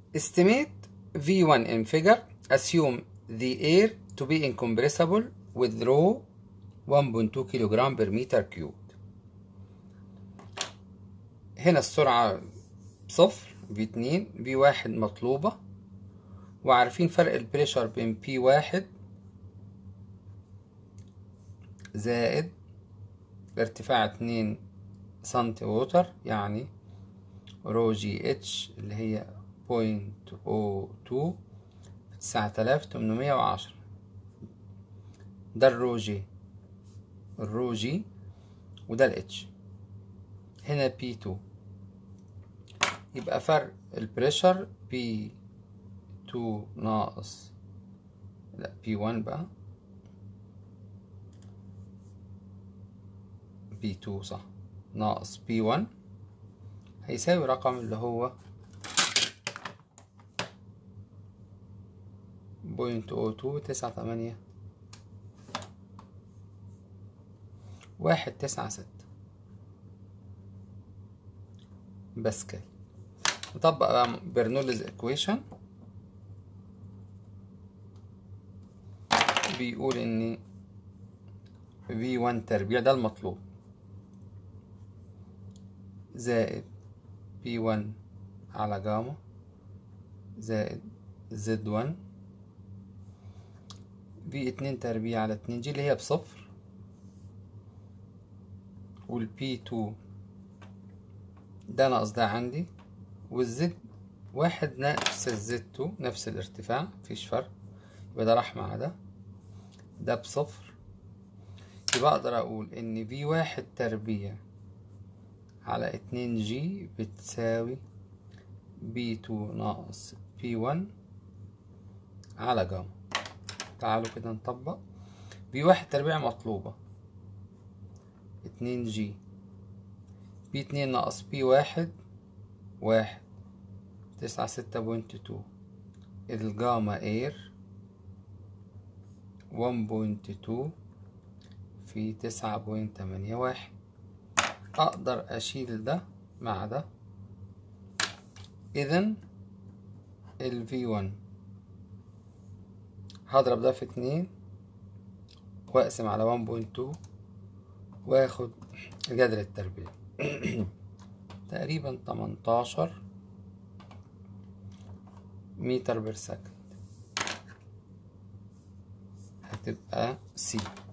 estimate V1 in figure assume the air to be incompressible with rho 1.2 كيلوغرام per meter cubed هنا السرعة بصفر V2 V1 مطلوبة وعارفين فرق البريشر بين P1 زائد ارتفاع 2 سنتي ووتر يعني رو جي اتش اللي هي بوينت او تو تسعة آلاف تمنمية وعشرة ده الرو جي الرو جي وده الاتش هنا بي تو يبقى فرق البريشر بي تو ناقص لا بي وان بقى بي تو صح ناقص بي ون هيساوي رقم اللي هو بوينت او تو تسعة تمانية واحد تسعة ستة باسكال نطبق بقى برنولز ايكويشن بيقول ان في 1 تربيع ده المطلوب زائد بي 1 على جاما زائد زد 1 في اتنين تربيع على اتنين جي اللي هي بصفر والبي 2 ده ناقص ده عندي والزد واحد نفس الزد 2 نفس الارتفاع مفيش فرق يبقى ده راح مع ده ده بصفر يبقى اقدر اقول ان في واحد تربيع على اتنين جي بتساوي بي تو ناقص بي ون على جاما تعالوا كده نطبق بي واحد تربيع مطلوبة اتنين جي بي اتنين ناقص بي واحد واحد تسعة ستة بوينت تو الجاما اير ون بوينت تو في تسعة بوينت تمانية واحد اقدر اشيل ده مع ده اذا ال V1 هضرب ده في اتنين واقسم على 1.2 واخد جذر التربيع تقريبا 18 متر بير سكند هتبقى سي